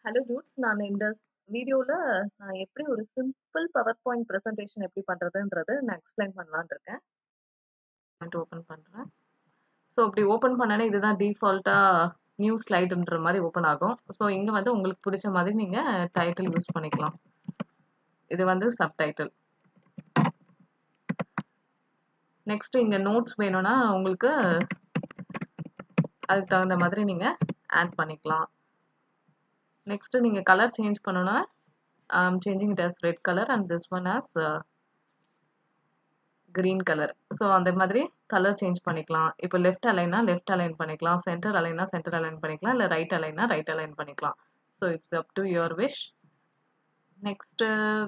Hello dudes நான் இந்த வீடியோல நான் எப்படி ஒரு சிம்பிள் பவர் பாயிண்ட் பிரசன்டேஷன் எப்படி பண்றதுன்றத நான் எக்ஸ்பிளைன் பண்ணலாம்னு இருக்கேன் ஓப்பன் பண்றேன் ஸோ இப்படி ஓப்பன் பண்ணனே இதுதான் டிஃபால்ட்டா நியூ ஸ்லைடுன்ற மாதிரி ஓப்பன் ஆகும் ஸோ இங்க வந்து உங்களுக்கு பிடிச்ச மாதிரி நீங்க டைட்டில் யூஸ் பண்ணிக்கலாம் இது வந்து சப்டைட்டில் நெக்ஸ்ட் இங்க நோட்ஸ் வேணும்னா உங்களுக்கு அதுக்கு தகுந்த மாதிரி நீங்க ஆட் பண்ணிக்கலாம் நெக்ஸ்ட் நீங்க கலர் சேஞ்ச் பண்ணணும்னா changing it as red colour and this one as green colour so அந்த மாதிரி கலர் சேஞ்ச் பண்ணிக்கலாம் இப்போ லெஃப்ட் அலைனா லெஃப்ட் அலைன் பண்ணிக்கலாம் சென்டர் அலைனா சென்டர் அலைன் பண்ணிக்கலாம் இல்லை ரைட் அலைனா ரைட் அலைன் பண்ணிக்கலாம் so it's up to your wish next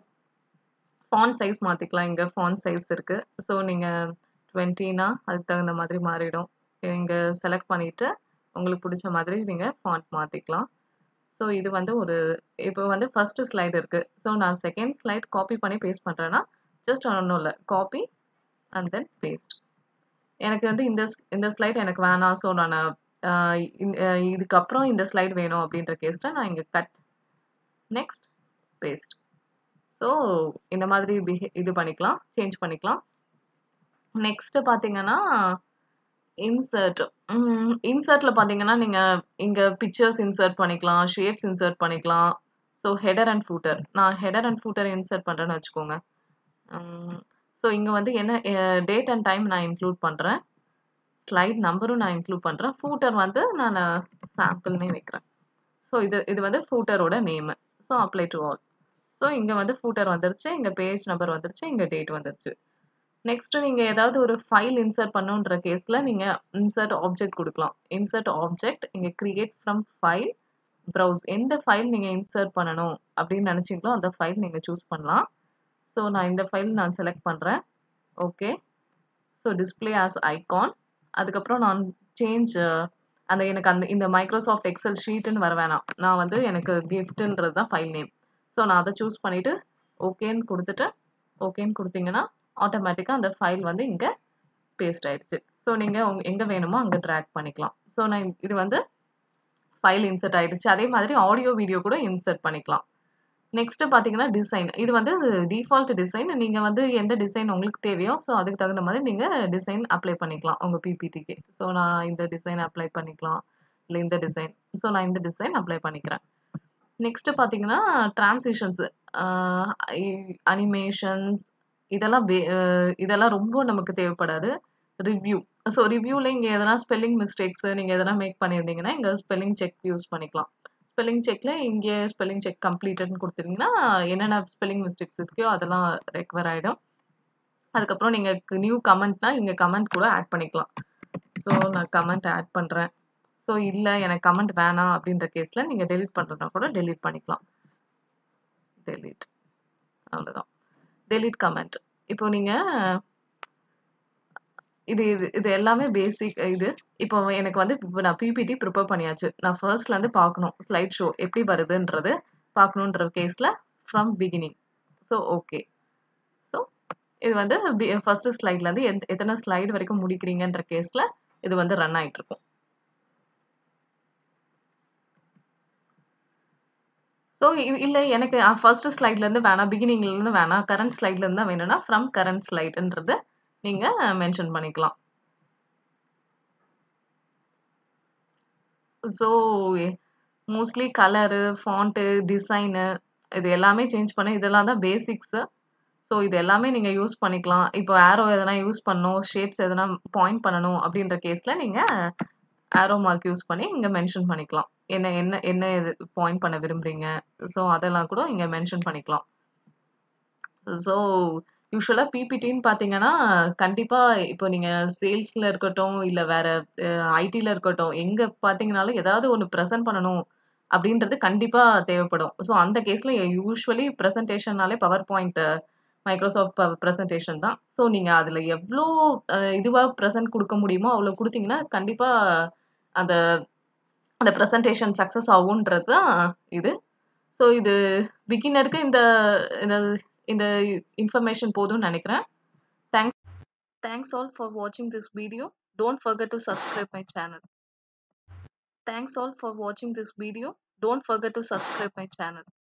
font size மாற்றிக்கலாம் இங்கே ஃபான் சைஸ் இருக்குது ஸோ நீங்கள் டுவெண்ட்டினா அதுக்கு தகுந்த மாதிரி மாறிடும் இங்கே செலக்ட் பண்ணிவிட்டு உங்களுக்கு பிடிச்ச மாதிரி நீங்கள் ஃபாண்ட் மாற்றிக்கலாம் ஸோ இது வந்து ஒரு இப்போ வந்து ஃபஸ்ட்டு ஸ்லைடு இருக்குது ஸோ நான் செகண்ட் ஸ்லைட் காப்பி பண்ணி பேஸ்ட் பண்ணுறேன்னா ஜஸ்ட் ஒன்றும் இல்லை காப்பி அண்ட் தென் பேஸ்ட் எனக்கு வந்து இந்த இந்த ஸ்லைட் எனக்கு வேணாம் ஸோ நான் இதுக்கப்புறம் இந்த ஸ்லைட் வேணும் அப்படின்ற கேஸில் நான் இங்கே கட் நெக்ஸ்ட் பேஸ்ட் ஸோ இந்த மாதிரி பிஹே இது பண்ணிக்கலாம் சேஞ்ச் பண்ணிக்கலாம் நெக்ஸ்ட்டு பார்த்தீங்கன்னா இன்சர்ட் இன்சர்ட்டில் பார்த்தீங்கன்னா நீங்கள் இங்கே பிக்சர்ஸ் இன்சர்ட் பண்ணிக்கலாம் ஷேப்ஸ் இன்சர்ட் பண்ணிக்கலாம் ஸோ ஹெடர் அண்ட் ஃபூட்டர் நான் ஹெடர் அண்ட் ஃபூட்டர் இன்சர்ட் பண்ணுறேன்னு வச்சுக்கோங்க ஸோ இங்கே வந்து என்ன டேட் அண்ட் டைம் நான் இன்க்ளூட் பண்ணுறேன் ஸ்லைட் நம்பரும் நான் இன்க்ளூட் பண்ணுறேன் ஃபூட்டர் வந்து நான் சாம்பிள்னே வைக்கிறேன் ஸோ இது இது வந்து ஃபூட்டரோட name so apply to all so இங்கே வந்து ஃபூட்டர் வந்துருச்சு இங்கே பேஜ் நம்பர் வந்துருச்சு இங்கே டேட் வந்துருச்சு நெக்ஸ்ட் நீங்கள் ஏதாவது ஒரு ஃபைல் இன்சர்ட் பண்ணுன்ற கேஸில் நீங்கள் இன்சர்ட் ஆப்ஜெக்ட் கொடுக்கலாம் இன்சர்ட் ஆப்ஜெக்ட் இங்கே கிரியேட் ஃப்ரம் ஃபைல் ப்ரௌஸ் எந்த ஃபைல் நீங்கள் இன்சர்ட் பண்ணணும் அப்படின்னு நினச்சிங்களோ அந்த ஃபைல் நீங்கள் சூஸ் பண்ணலாம் ஸோ நான் இந்த ஃபைல் நான் செலக்ட் பண்ணுறேன் okay so display as icon அதுக்கப்புறம் நான் சேஞ்ச் அந்த எனக்கு அந்த இந்த மைக்ரோசாஃப்ட் எக்ஸல் ஷீட்டுன்னு வர வேணாம் நான் வந்து எனக்கு கிஃப்ட்டுன்றது தான் ஃபைல் நேம் ஸோ நான் அதை சூஸ் பண்ணிவிட்டு ஓகேன்னு கொடுத்துட்டு ஓகேன்னு கொடுத்தீங்கன்னா ஆட்டோமேட்டிக்காக அந்த ஃபைல் வந்து இங்கே பேஸ்ட் ஆயிடுச்சு ஸோ நீங்கள் உங்க எங்கே வேணுமோ அங்கே ட்ராக் பண்ணிக்கலாம் ஸோ நான் இது வந்து ஃபைல் இன்சர்ட் ஆயிடுச்சு அதே மாதிரி ஆடியோ வீடியோ கூட இன்சர்ட் பண்ணிக்கலாம் நெக்ஸ்ட் பார்த்தீங்கன்னா டிசைன் இது வந்து டிஃபால்ட் டிசைன் நீங்கள் வந்து எந்த டிசைன் உங்களுக்கு தேவையோ ஸோ அதுக்கு தகுந்த மாதிரி நீங்கள் டிசைன் அப்ளை பண்ணிக்கலாம் உங்கள் பிபிடிக்கு ஸோ நான் இந்த டிசைன் அப்ளை பண்ணிக்கலாம் இல்லை இந்த டிசைன் ஸோ நான் இந்த டிசைன் அப்ளை பண்ணிக்கிறேன் நெக்ஸ்ட் பார்த்தீங்கன்னா டிரான்சிஷன்ஸ் அனிமேஷன்ஸ் இதெல்லாம் இதெல்லாம் ரொம்ப நமக்கு தேவைப்படாது ரிவ்யூ ஸோ ரிவ்யூவில் இங்கே எதனா ஸ்பெல்லிங் மிஸ்டேக்ஸ் நீங்கள் எதனா மேக் பண்ணியிருந்தீங்கன்னா இங்கே ஸ்பெல்லிங் செக் யூஸ் பண்ணிக்கலாம் ஸ்பெல்லிங் செக்கில் இங்கே ஸ்பெல்லிங் செக் கம்ப்ளீட்டட்னு கொடுத்துருங்கன்னா என்னென்ன ஸ்பெல்லிங் மிஸ்டேக்ஸ் இருக்கோ அதெல்லாம் ரெக்கவர் ஆகிடும் அதுக்கப்புறம் நீங்கள் நியூ கமெண்ட்னா இங்கே கமெண்ட் கூட ஆட் பண்ணிக்கலாம் ஸோ நான் கமெண்ட் ஆட் பண்ணுறேன் ஸோ இல்லை எனக்கு கமெண்ட் வேணாம் அப்படின்ற கேஸில் நீங்கள் டெலிட் பண்ணுறதுனா கூட டெலிட் பண்ணிக்கலாம் டெலிட் அவ்வளோதான் டெலிட் கமெண்ட் இப்போ நீங்கள் இது இது இது எல்லாமே பேசிக் இது இப்போ எனக்கு வந்து இப்போ நான் பிபிடி ப்ரிப்பேர் பண்ணியாச்சு நான் ஃபர்ஸ்ட்லேருந்து பார்க்கணும் ஸ்லைட் ஷோ எப்படி வருதுன்றது பார்க்கணுன்ற கேஸில் from beginning so okay so இது வந்து ஃபர்ஸ்ட் ஸ்லைட்லேருந்து எத் எத்தனை ஸ்லைடு வரைக்கும் முடிக்கிறீங்கன்ற கேஸில் இது வந்து ரன் ஆகிட்டு இருக்கும் ஸோ இல்லை எனக்கு ஃபர்ஸ்ட் ஸ்லைட்லேருந்து வேணாம் பிகினிங்லேருந்து வேணாம் கரண்ட் ஸ்லைட்லேருந்து தான் வேணும்னா ஃப்ரம் கரண்ட் ஸ்லைடுன்றது நீங்கள் மென்ஷன் பண்ணிக்கலாம் so mostly colour font design இது எல்லாமே சேஞ்ச் பண்ண இதெல்லாம் தான் பேசிக்ஸு ஸோ இது எல்லாமே நீங்கள் யூஸ் பண்ணிக்கலாம் இப்போ ஆரோ எதனா யூஸ் பண்ணணும் ஷேப்ஸ் எதனா பாயிண்ட் பண்ணணும் அப்படின்ற கேஸில் நீங்கள் ஆரோ மார்க் யூஸ் பண்ணி இங்கே மென்ஷன் பண்ணிக்கலாம் என்ன என்ன என்ன இது பாயிண்ட் பண்ண விரும்புகிறீங்க ஸோ அதெல்லாம் கூட இங்கே மென்ஷன் பண்ணிக்கலாம் ஸோ யூஸ்வலாக பிபிடின்னு பார்த்தீங்கன்னா கண்டிப்பாக இப்போ நீங்கள் சேல்ஸில் இருக்கட்டும் இல்லை வேறு ஐடியில் இருக்கட்டும் எங்கே பார்த்தீங்கனாலும் ஏதாவது ஒன்று ப்ரெசென்ட் பண்ணணும் அப்படின்றது கண்டிப்பாக தேவைப்படும் ஸோ அந்த கேஸில் யூஸ்வலி ப்ரெசன்டேஷன்னாலே பவர் பாயிண்ட் மைக்ரோசாஃப்ட் ப்ரெசன்டேஷன் தான் ஸோ நீங்கள் அதில் எவ்வளோ இதுவாக ப்ரெசன்ட் கொடுக்க முடியுமோ அவ்வளோ கொடுத்தீங்கன்னா கண்டிப்பாக அந்த அந்த ப்ரெசன்டேஷன் சக்ஸஸ் ஆகுன்றது தான் இது ஸோ இது பிகினருக்கு இந்த இந்த இந்த இன்ஃபர்மேஷன் போதும்னு நினைக்கிறேன் தேங்க்ஸ் தேங்க்ஸ் ஆல் ஃபார் வாட்சிங் this video don't forgot to subscribe my channel thanks all for வாட்சிங் this video Don't forget to subscribe my channel.